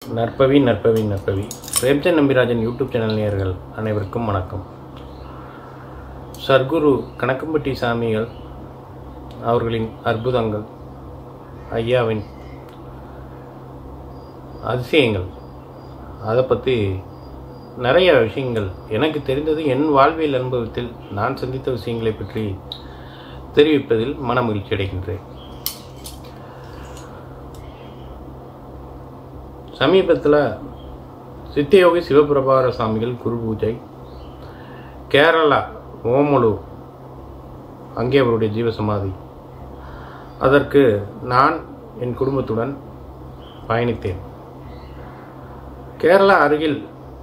நற்பவி நற்பவி நற்பவி பிரேம்சந்த் நம்பிராஜன் யூடியூப் சேனல் நேயர்கள் அனைவருக்கும் வணக்கம் சர்க்குரு கணக்கம்பட்டி சாமிகள் அவர்களின் அற்புதங்கள் ஐயாவின் அதிசயங்கள் அதை பற்றி நிறைய விஷயங்கள் எனக்கு தெரிந்தது என் வாழ்வியல் அனுபவத்தில் நான் சந்தித்த விஷயங்களை பற்றி தெரிவிப்பதில் மனமகிழ்ச்சி அடைகின்றேன் சமீபத்தில் சித்தயோகி சிவபிரபார சாமிகள் குரு பூஜை கேரளா ஓமலூர் அங்கே அவருடைய ஜீவசமாதி அதற்கு நான் என் குடும்பத்துடன் பயணித்தேன் கேரளா அருகில்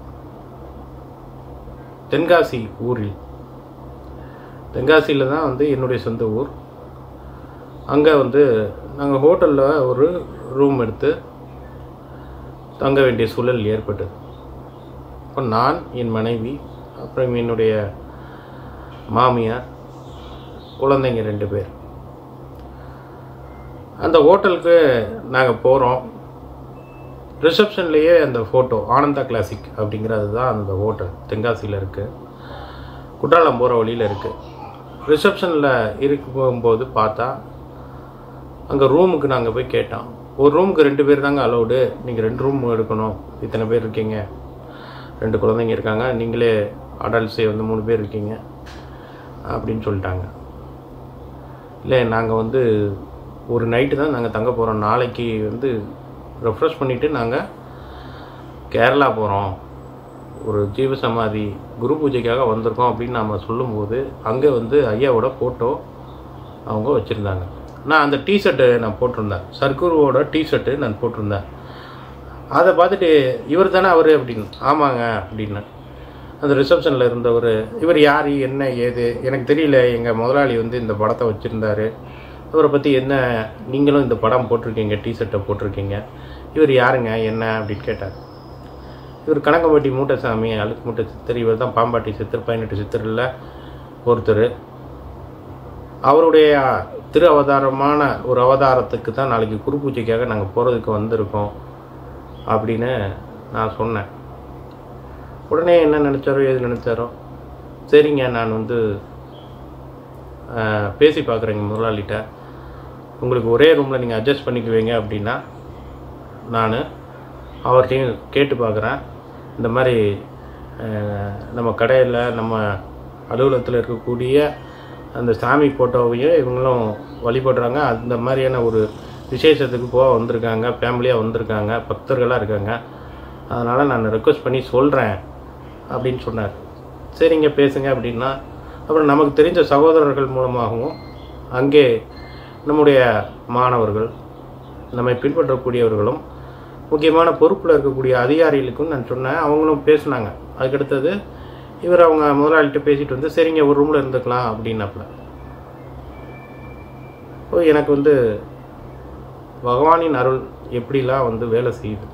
தென்காசி ஊரில் தென்காசியில் தான் வந்து என்னுடைய சொந்த ஊர் அங்கே வந்து நாங்கள் ஹோட்டலில் ஒரு ரூம் எடுத்து தங்க வேண்டிய சூழல் ஏற்பட்டது இப்போ நான் என் மனைவி அப்புறம் என்னுடைய மாமியார் குழந்தைங்க ரெண்டு பேர் அந்த ஹோட்டலுக்கு நாங்கள் போகிறோம் ரிசப்ஷன்லேயே அந்த ஃபோட்டோ ஆனந்தா கிளாசிக் அப்படிங்கிறது தான் அந்த ஹோட்டல் தென்காசியில் இருக்குது குற்றாலம் போகிற வழியில் இருக்குது ரிசப்ஷனில் இருக்கும்போது பார்த்தா அங்கே ரூமுக்கு நாங்கள் போய் கேட்டோம் ஒரு ரூமுக்கு ரெண்டு பேர் தாங்க அலௌடு நீங்கள் ரெண்டு ரூம் எடுக்கணும் இத்தனை பேர் இருக்கீங்க ரெண்டு குழந்தைங்க இருக்காங்க நீங்களே அடல்ட்ஸே வந்து மூணு பேர் இருக்கீங்க அப்படின்னு சொல்லிட்டாங்க இல்லை நாங்கள் வந்து ஒரு நைட்டு தான் நாங்கள் தங்க போகிறோம் நாளைக்கு வந்து ரெஃப்ரெஷ் பண்ணிவிட்டு நாங்கள் கேரளா போகிறோம் ஒரு ஜீவசமாதி குரு பூஜைக்காக வந்திருக்கோம் அப்படின்னு நாம் சொல்லும்போது அங்கே வந்து ஐயாவோட ஃபோட்டோ அவங்க வச்சுருந்தாங்க நான் அந்த டிஷர்ட்டு நான் போட்டிருந்தேன் சர்க்குருவோட டிஷர்ட்டு நான் போட்டிருந்தேன் அதை பார்த்துட்டு இவர் தானே அவர் அப்படின்னு ஆமாங்க அப்படின்னு அந்த ரிசப்ஷனில் இருந்தவர் இவர் யார் என்ன ஏது எனக்கு தெரியல எங்கள் முதலாளி வந்து இந்த படத்தை வச்சுருந்தாரு இவரை பற்றி என்ன நீங்களும் இந்த படம் போட்டிருக்கீங்க டிஷர்ட்டை போட்டிருக்கீங்க இவர் யாருங்க என்ன அப்படின்னு கேட்டார் இவர் கணக்கம்பட்டி மூட்டைசாமி அழுக்கு மூட்டை சித்தர் இவர் தான் பாம்பாட்டி சித்தர் பதினெட்டு சித்தரில் ஒருத்தர் அவருடைய திரு அவதாரமான ஒரு அவதாரத்துக்கு தான் நாளைக்கு குரு பூஜைக்காக நாங்கள் போகிறதுக்கு வந்திருக்கோம் அப்படின்னு நான் சொன்னேன் உடனே என்ன நினச்சாரோ ஏது நினச்சாரோ சரிங்க நான் வந்து பேசி பார்க்குறேங்க முதலாளிகிட்ட உங்களுக்கு ஒரே ரூமில் நீங்கள் அட்ஜஸ்ட் பண்ணிக்குவீங்க அப்படின்னா நான் அவர்கிட்டையும் கேட்டு பார்க்குறேன் இந்த மாதிரி நம்ம கடையில் நம்ம அலுவலகத்தில் இருக்கக்கூடிய அந்த சாமி ஃபோட்டோவையும் இவங்களும் வழிபடுறாங்க அந்த மாதிரியான ஒரு விசேஷத்துக்கு போக வந்திருக்காங்க ஃபேமிலியாக வந்திருக்காங்க பக்தர்களாக இருக்காங்க அதனால் நான் ரெக்வஸ்ட் பண்ணி சொல்கிறேன் அப்படின்னு சொன்னார் சரிங்க பேசுங்க அப்படின்னா அப்புறம் நமக்கு தெரிஞ்ச சகோதரர்கள் மூலமாகவும் அங்கே நம்முடைய மாணவர்கள் நம்மை பின்பற்றக்கூடியவர்களும் முக்கியமான பொறுப்பில் இருக்கக்கூடிய அதிகாரிகளுக்கும் நான் சொன்னேன் அவங்களும் பேசினாங்க அதுக்கடுத்தது இவர் அவங்க முதலாளிகிட்ட பேசிட்டு வந்து சரிங்க ஒரு ரூமில் இருந்துக்கலாம் அப்படின்னாப்புல இப்போ எனக்கு வந்து பகவானின் அருள் எப்படிலாம் வந்து வேலை செய்யுது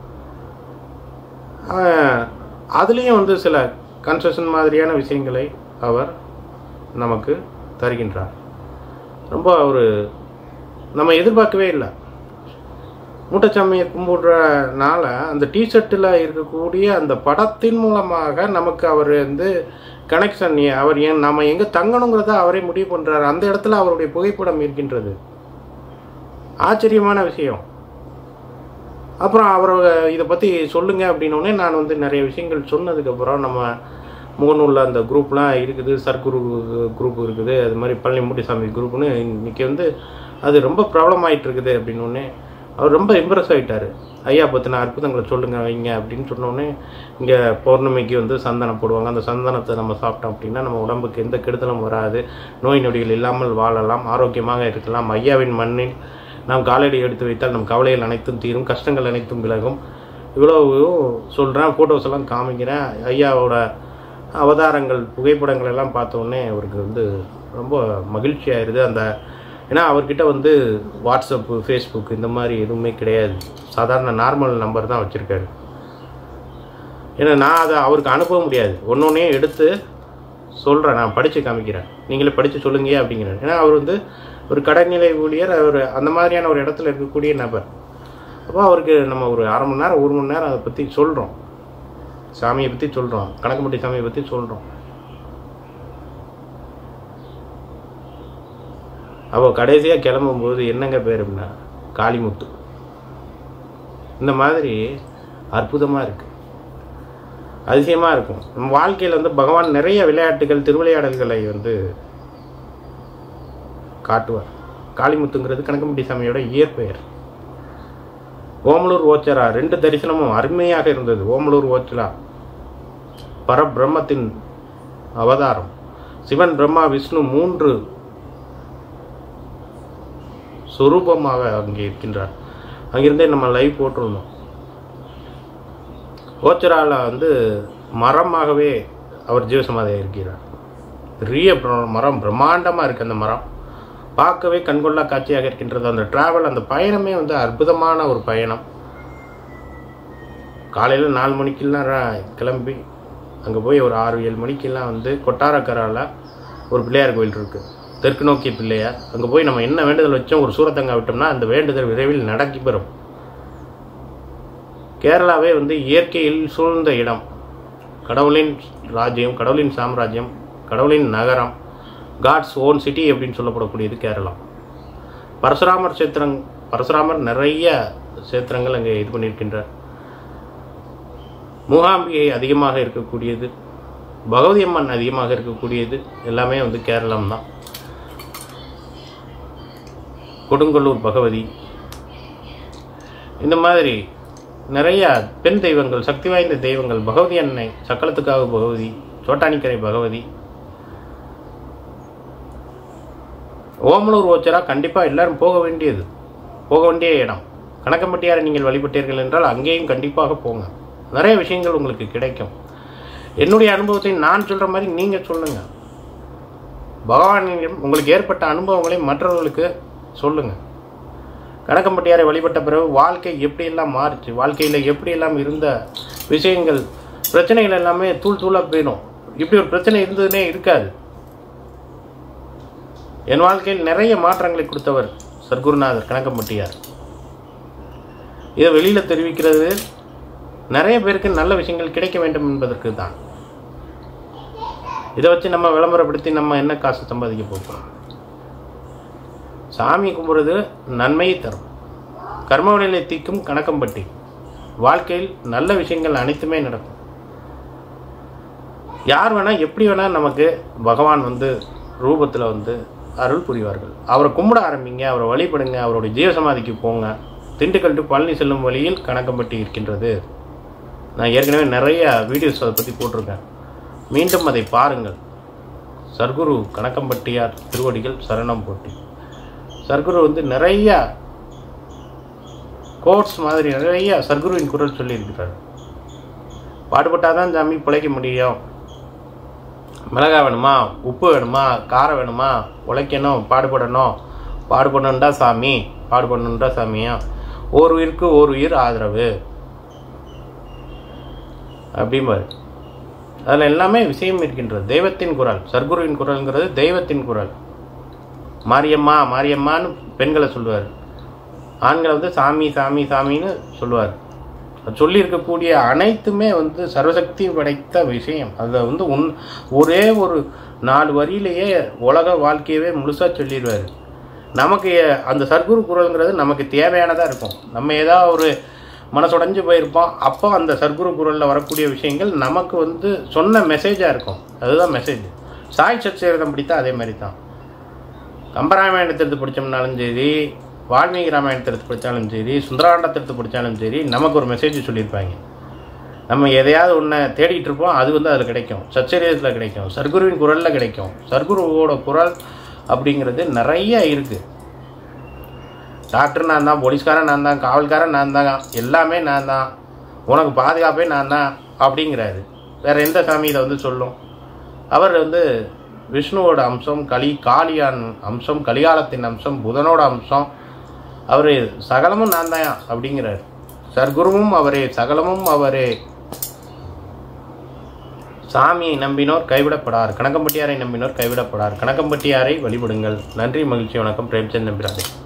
அதுலேயும் வந்து சில கன்செஷன் மாதிரியான விஷயங்களை அவர் நமக்கு தருகின்றார் ரொம்ப ஒரு நம்ம எதிர்பார்க்கவே இல்லை மூட்டச்சாமியை கும்பிடுறனால அந்த டிஷர்ட்டில் இருக்கக்கூடிய அந்த படத்தின் மூலமாக நமக்கு அவர் வந்து கனெக்ஷன் அவர் ஏன் நம்ம எங்கே தங்கணுங்கிறத அவரே முடிவு பண்ணுறாரு அந்த இடத்துல அவருடைய புகைப்படம் இருக்கின்றது ஆச்சரியமான விஷயம் அப்புறம் அவர் இதை பற்றி சொல்லுங்க அப்படின்னோடனே நான் வந்து நிறைய விஷயங்கள் சொன்னதுக்கப்புறம் நம்ம முகநூலில் அந்த குரூப்லாம் இருக்குது சர்க்குரு குரூப் இருக்குது அது மாதிரி பழனி மூட்டிசாமி குரூப்னு இன்றைக்கி வந்து அது ரொம்ப ப்ராப்ளம் ஆகிட்டு இருக்குது அப்படின்னோடனே அவர் ரொம்ப இம்ப்ரெஸ் ஆகிட்டார் ஐயா பற்றின அற்புதங்களை சொல்லுங்கள் வைங்க அப்படின்னு சொன்னோடனே இங்கே பௌர்ணமிக்கு வந்து சந்தனம் போடுவாங்க அந்த சந்தனத்தை நம்ம சாப்பிட்டோம் அப்படின்னா நம்ம உடம்புக்கு எந்த கெடுதலும் வராது நோய் நொடிகள் இல்லாமல் வாழலாம் ஆரோக்கியமாக இருக்கலாம் ஐயாவின் மண்ணில் நாம் காலடி எடுத்து வைத்தால் நம் கவலைகள் அனைத்தும் தீரும் கஷ்டங்கள் அனைத்தும் விலகும் இவ்வளோ சொல்கிறேன் ஃபோட்டோஸ் எல்லாம் காமிக்கிறேன் ஐயாவோட அவதாரங்கள் புகைப்படங்கள் எல்லாம் பார்த்தோன்னே அவருக்கு வந்து ரொம்ப மகிழ்ச்சி ஆயிடுது அந்த ஏன்னா அவர்கிட்ட வந்து வாட்ஸ்அப்பு ஃபேஸ்புக் இந்த மாதிரி எதுவுமே கிடையாது சாதாரண நார்மல் நம்பர் தான் வச்சுருக்காரு ஏன்னா நான் அதை அவருக்கு அனுப்ப முடியாது ஒன்று ஒன்றே எடுத்து சொல்கிறேன் நான் படித்து காமிக்கிறேன் நீங்களே படித்து சொல்லுங்க அப்படிங்கிறார் ஏன்னா அவர் வந்து ஒரு கடைநிலை ஊழியர் அவர் அந்த மாதிரியான ஒரு இடத்துல இருக்கக்கூடிய நபர் அப்போ அவருக்கு நம்ம ஒரு அரை மணி நேரம் ஒரு மணி நேரம் அதை பற்றி சொல்கிறோம் சாமியை பற்றி சொல்கிறோம் கணக்கம்பட்டி சாமியை பற்றி சொல்கிறோம் அப்போ கடைசியாக கிளம்பும்போது என்னங்க பேர் அப்படின்னா காளிமுத்து இந்த மாதிரி அற்புதமாக இருக்குது அதிசயமாக இருக்கும் நம்ம வாழ்க்கையில் வந்து பகவான் நிறைய விளையாட்டுகள் திருவிளையாடல்களை வந்து காட்டுவார் காளிமுத்துங்கிறது கணக்கம்பட்டி சாமியோட இயற்பெயர் ஓமலூர் ஓச்சரா ரெண்டு தரிசனமும் அருமையாக இருந்தது ஓமலூர் ஓச்சரா பரபிரம்மத்தின் அவதாரம் சிவன் பிரம்மா விஷ்ணு மூன்று சொரூபமாக அங்கே இருக்கின்றார் அங்கிருந்தே நம்ம லைவ் போட்டிருந்தோம் ஓச்சரால வந்து மரமாகவே அவர் ஜீவசமாதியாக இருக்கிறார் பெரிய பிர- மரம் பிரம்மாண்டமாக இருக்குது அந்த மரம் பார்க்கவே கண்கொள்ளா காட்சியாக இருக்கின்றது அந்த டிராவல் அந்த பயணமே வந்து அற்புதமான ஒரு பயணம் காலையில் நாலு மணிக்கெல்லாம் ர- கிளம்பி அங்கே போய் ஒரு ஆறு ஏழு மணிக்கெல்லாம் வந்து கொட்டாரக்கரால ஒரு பிள்ளையார் கோயில் இருக்குது தெற்கு நோக்கிய பிள்ளையார் அங்கே போய் நம்ம என்ன வேண்டுதல் வச்சோம் ஒரு சூரத்தங்க விட்டோம்னா அந்த வேண்டுதல் விரைவில் நடக்கி பெறும் கேரளாவே வந்து இயற்கையில் சூழ்ந்த இடம் கடவுளின் ராஜ்யம் கடவுளின் சாம்ராஜ்யம் கடவுளின் நகரம் காட்ஸ் ஓன் சிட்டி அப்படின்னு சொல்லப்படக்கூடியது கேரளா பரசுராமர் சேத்திரங் பரசுராமர் நிறைய சேத்திரங்கள் அங்கே இது பண்ணியிருக்கின்றார் மூகாம்பிகை அதிகமாக இருக்கக்கூடியது பகவதி அம்மன் அதிகமாக இருக்கக்கூடியது எல்லாமே வந்து கேரளம் தான் கொடுங்கல்லூர் பகவதி இந்த மாதிரி நிறைய பெண் தெய்வங்கள் சக்தி வாய்ந்த தெய்வங்கள் பகவதி அன்னை சக்கலத்துக்காக பகவதி சோட்டானிக்கரை பகவதி ஓமலூர் ஓச்சரா கண்டிப்பாக எல்லாரும் போக வேண்டியது போக வேண்டிய இடம் கணக்கம்பட்டியாரை நீங்கள் வழிபட்டீர்கள் என்றால் அங்கேயும் கண்டிப்பாக போங்க நிறைய விஷயங்கள் உங்களுக்கு கிடைக்கும் என்னுடைய அனுபவத்தை நான் சொல்கிற மாதிரி நீங்கள் சொல்லுங்கள் பகவானிடம் உங்களுக்கு ஏற்பட்ட அனுபவங்களை மற்றவர்களுக்கு சொல்லுங்கள் கணக்கம்பட்டியாரை வழிபட்ட பிறகு வாழ்க்கை எப்படியெல்லாம் மாறுச்சு வாழ்க்கையில் எப்படியெல்லாம் இருந்த விஷயங்கள் பிரச்சனைகள் எல்லாமே தூள் தூளாக போயிடும் இப்படி ஒரு பிரச்சனை இருந்ததுனே இருக்காது என் வாழ்க்கையில் நிறைய மாற்றங்களை கொடுத்தவர் சர்க்குருநாதர் கணக்கம்பட்டியார் இதை வெளியில் தெரிவிக்கிறது நிறைய பேருக்கு நல்ல விஷயங்கள் கிடைக்க வேண்டும் என்பதற்கு தான் இதை வச்சு நம்ம விளம்பரப்படுத்தி நம்ம என்ன காசு சம்பாதிக்க போகிறோம் சாமி கும்பிடுறது நன்மையை தரும் கர்மவினைகளை தீக்கும் கணக்கம்பட்டி வாழ்க்கையில் நல்ல விஷயங்கள் அனைத்துமே நடக்கும் யார் வேணா எப்படி வேணா நமக்கு பகவான் வந்து ரூபத்தில் வந்து அருள் புரிவார்கள் அவரை கும்பிட ஆரம்பிங்க அவரை வழிபடுங்க அவருடைய ஜீவசமாதிக்கு போங்க திண்டுக்கல் டு பழனி செல்லும் வழியில் கணக்கம்பட்டி இருக்கின்றது நான் ஏற்கனவே நிறைய வீடியோஸ் அதை பற்றி போட்டிருக்கேன் மீண்டும் அதை பாருங்கள் சர்க்குரு கணக்கம்பட்டியார் திருவடிகள் சரணம் போட்டி சர்க்குரு வந்து நிறைய கோட்ஸ் மாதிரி நிறைய சர்க்குருவின் குரல் சொல்லியிருக்கிறார் பாடுபட்டாதான் சாமி பிழைக்க முடியும் மிளகாய் வேணுமா உப்பு வேணுமா காரம் வேணுமா உழைக்கணும் பாடுபடணும் பாடுபடணுண்டா சாமி பாடுபடணுண்டா சாமியா ஒரு உயிருக்கு ஒரு உயிர் ஆதரவு அப்படிம்பாரு அதில் எல்லாமே விஷயம் இருக்கின்றது தெய்வத்தின் குரல் சர்க்குருவின் குரல்ங்கிறது தெய்வத்தின் குரல் மாரியம்மா மாரியம்மான்னு பெண்களை சொல்லுவார் ஆண்களை வந்து சாமி சாமி சாமின்னு சொல்லுவார் அது சொல்லி இருக்கக்கூடிய அனைத்துமே வந்து சர்வசக்தி படைத்த விஷயம் அதில் வந்து உன் ஒரே ஒரு நாலு வரியிலேயே உலக வாழ்க்கையவே முழுசாக சொல்லிடுவார் நமக்கு அந்த சர்க்குரு குரல்ங்கிறது நமக்கு தேவையானதாக இருக்கும் நம்ம ஏதாவது ஒரு மனசுடைஞ்சு போயிருப்போம் அப்போ அந்த சர்க்குரு குரலில் வரக்கூடிய விஷயங்கள் நமக்கு வந்து சொன்ன மெசேஜாக இருக்கும் அதுதான் மெசேஜ் சாய் சச்சரிதம் படித்தா அதே மாதிரி தான் கம்பராமாயணத்தை எடுத்து படித்தோம்னாலும் சரி வால்மீகி ராமாயணத்தை எடுத்து படித்தாலும் சரி சுந்தராண்டத்தை எடுத்து படித்தாலும் சரி நமக்கு ஒரு மெசேஜ் சொல்லியிருப்பாங்க நம்ம எதையாவது ஒன்றை தேடிட்டு இருப்போம் அது வந்து அதில் கிடைக்கும் சச்சரியத்தில் கிடைக்கும் சர்க்குருவின் குரலில் கிடைக்கும் சர்க்குருவோட குரல் அப்படிங்கிறது நிறைய இருக்குது டாக்டர் நான் தான் போலீஸ்காரன் நான் தான் காவல்காரன் நான் தான் எல்லாமே நான் தான் உனக்கு பாதுகாப்பே நான் தான் அப்படிங்கிறாரு வேறு எந்த சாமி இதை வந்து சொல்லும் அவர் வந்து விஷ்ணுவோட அம்சம் களி காளியான் அம்சம் கலிகாலத்தின் அம்சம் புதனோட அம்சம் அவர் சகலமும் நான் தான் அப்படிங்கிறார் சர்க்குருவும் அவரே சகலமும் அவரே சாமியை நம்பினோர் கைவிடப்படார் கணக்கம்பட்டியாரை நம்பினோர் கைவிடப்படார் கணக்கம்பட்டியாரை வழிபடுங்கள் நன்றி மகிழ்ச்சி வணக்கம் பிரேம்சந்த் நம்பிராதே